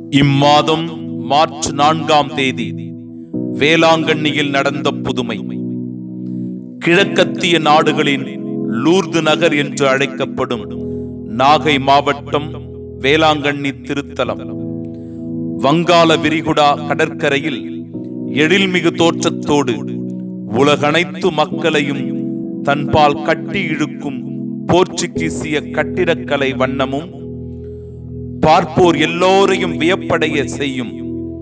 இம்மாதம் மார்ச் நான்காம் தேதி வேளாங்கண்ணியில் நடந்த புதுமை கிழக்கத்திய நாடுகளின் லூர்து நகர் என்று அழைக்கப்படும் நாகை மாவட்டம் வேளாங்கண்ணி திருத்தலம் வங்காள விரிகுடா கடற்கரையில் எழில்மிகு தோற்றத்தோடு உலகனைத்து மக்களையும் தன்பால் கட்டி இழுக்கும் போர்ச்சுகீசிய கட்டிடக்கலை வண்ணமும் பார்ப்போர் எல்லோரையும் வியப்படைய செய்யும்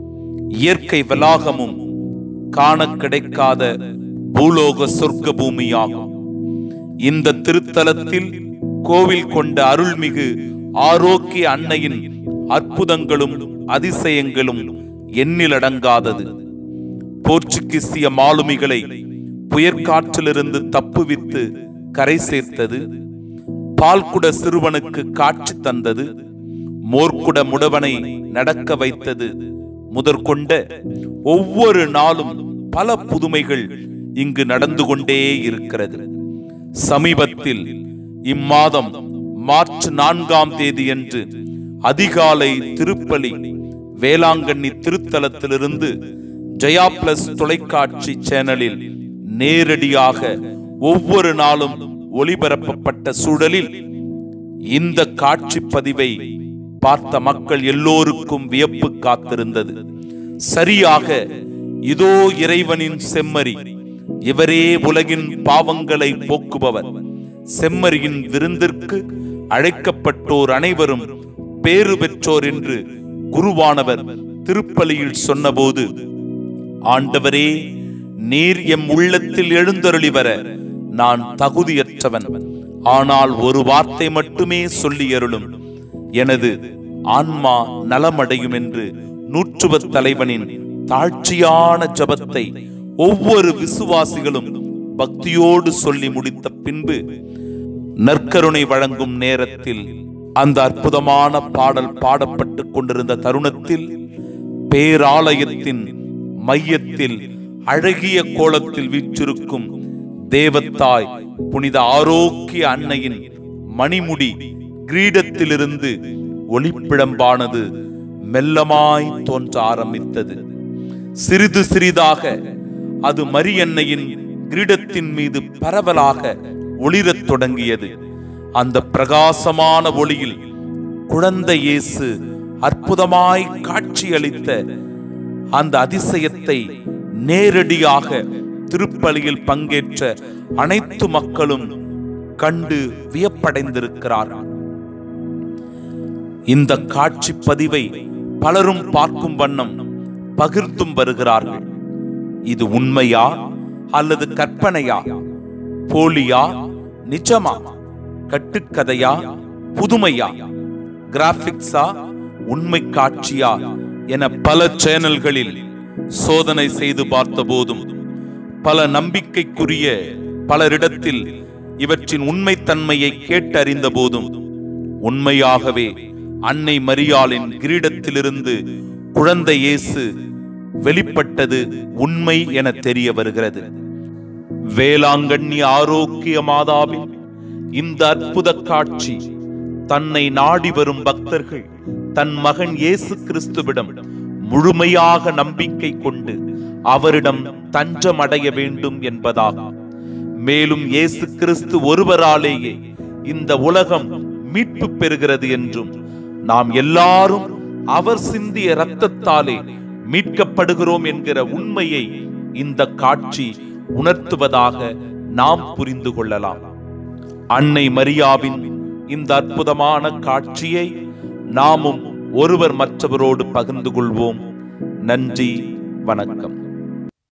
இயற்கை வளாகமும் காண கிடைக்காத பூலோக சொர்க்க பூமியாகும் இந்த திருத்தலத்தில் கோவில் கொண்ட அருள்மிகு ஆரோக்கிய அன்னையின் அற்புதங்களும் அதிசயங்களும் எண்ணிலடங்காதது போர்ச்சுகீசிய மாலுமிகளை புயற்காற்றிலிருந்து தப்புவித்து கரை சேர்த்தது பால்குட சிறுவனுக்கு காட்சி தந்தது மோர்க்குட முடவனை நடக்க வைத்தது முதற்கொண்ட ஒவ்வொரு நாளும் பல புதுமைகள் இங்கு நடந்து கொண்டே இருக்கிறது சமீபத்தில் இம்மாதம் மார்ச் நான்காம் தேதியன்று அதிகாலை திருப்பலி வேளாங்கண்ணி திருத்தலத்திலிருந்து ஜெயா பிளஸ் தொலைக்காட்சி சேனலில் நேரடியாக ஒவ்வொரு நாளும் ஒளிபரப்பப்பட்ட சூழலில் இந்த காட்சி பதிவை பார்த்த மக்கள் எல்லோருக்கும் வியப்பு காத்திருந்தது சரியாக இதோ இறைவனின் செம்மறி இவரே உலகின் பாவங்களை போக்குபவர் செம்மறியின் விருந்திற்கு அழைக்கப்பட்டோர் அனைவரும் பேறு பெற்றோர் என்று குருவானவர் திருப்பலியில் சொன்னபோது ஆண்டவரே நீர் எம் உள்ளத்தில் எழுந்தருளி வர நான் தகுதியற்றவன் ஆனால் ஒரு வார்த்தை மட்டுமே சொல்லியருளும் எனது ஆன்மா நலமடையும் என்று நூற்றுவ தலைவனின் தாழ்ச்சியான ஜபத்தை ஒவ்வொரு விசுவாசிகளும் பக்தியோடு சொல்லி முடித்த பின்பு நற்கருணை வழங்கும் நேரத்தில் அந்த அற்புதமான பாடல் பாடப்பட்டு கொண்டிருந்த தருணத்தில் பேராலயத்தின் மையத்தில் அழகிய கோலத்தில் வீற்றிருக்கும் தேவத்தாய் புனித ஆரோக்கிய அன்னையின் மணிமுடி கிரீடத்திலிருந்து ஒளிப்பிழம்பானது மெல்லமாய் தோன்ற ஆரம்பித்தது சிறிது சிறிதாக அது மரியன்னையின் கிரீடத்தின் மீது பரவலாக ஒளிரத் தொடங்கியது அந்த பிரகாசமான ஒளியில் குழந்தை இயேசு அற்புதமாய் காட்சியளித்த அந்த அதிசயத்தை நேரடியாக திருப்பலியில் பங்கேற்ற அனைத்து மக்களும் கண்டு வியப்படைந்திருக்கிறார்கள் இந்த காட்சி பதிவை பலரும் பார்க்கும் வண்ணம் பகிர்ந்தும் வருகிறார்கள் இது உண்மையா அல்லது கற்பனையா போலியா நிஜமா கட்டுக்கதையா புதுமையா கிராபிக்ஸா உண்மை காட்சியா என பல சேனல்களில் சோதனை செய்து பார்த்த போதும் பல நம்பிக்கைக்குரிய பலரிடத்தில் இவற்றின் உண்மைத்தன்மையை கேட்டறிந்த போதும் உண்மையாகவே அன்னை மரியாளின் கிரீடத்திலிருந்து குழந்தை இயேசு வெளிப்பட்டது உண்மை என தெரிய வருகிறது வேளாங்கண்ணி ஆரோக்கிய மாதாவின் இந்த அற்புத காட்சி தன்னை நாடி வரும் பக்தர்கள் தன் மகன் இயேசு கிறிஸ்துவிடம் முழுமையாக நம்பிக்கை கொண்டு அவரிடம் தஞ்சம் அடைய வேண்டும் என்பதாகும் மேலும் இயேசு கிறிஸ்து ஒருவராலேயே இந்த உலகம் மீட்பு பெறுகிறது என்றும் நாம் எல்லாரும் அவர் சிந்திய இரத்தத்தாலே மீட்கப்படுகிறோம் என்கிற உண்மையை இந்த காட்சி உணர்த்துவதாக நாம் புரிந்து கொள்ளலாம் அன்னை மரியாவின் இந்த அற்புதமான காட்சியை நாமும் ஒருவர் மற்றவரோடு பகிர்ந்து கொள்வோம் நன்றி வணக்கம்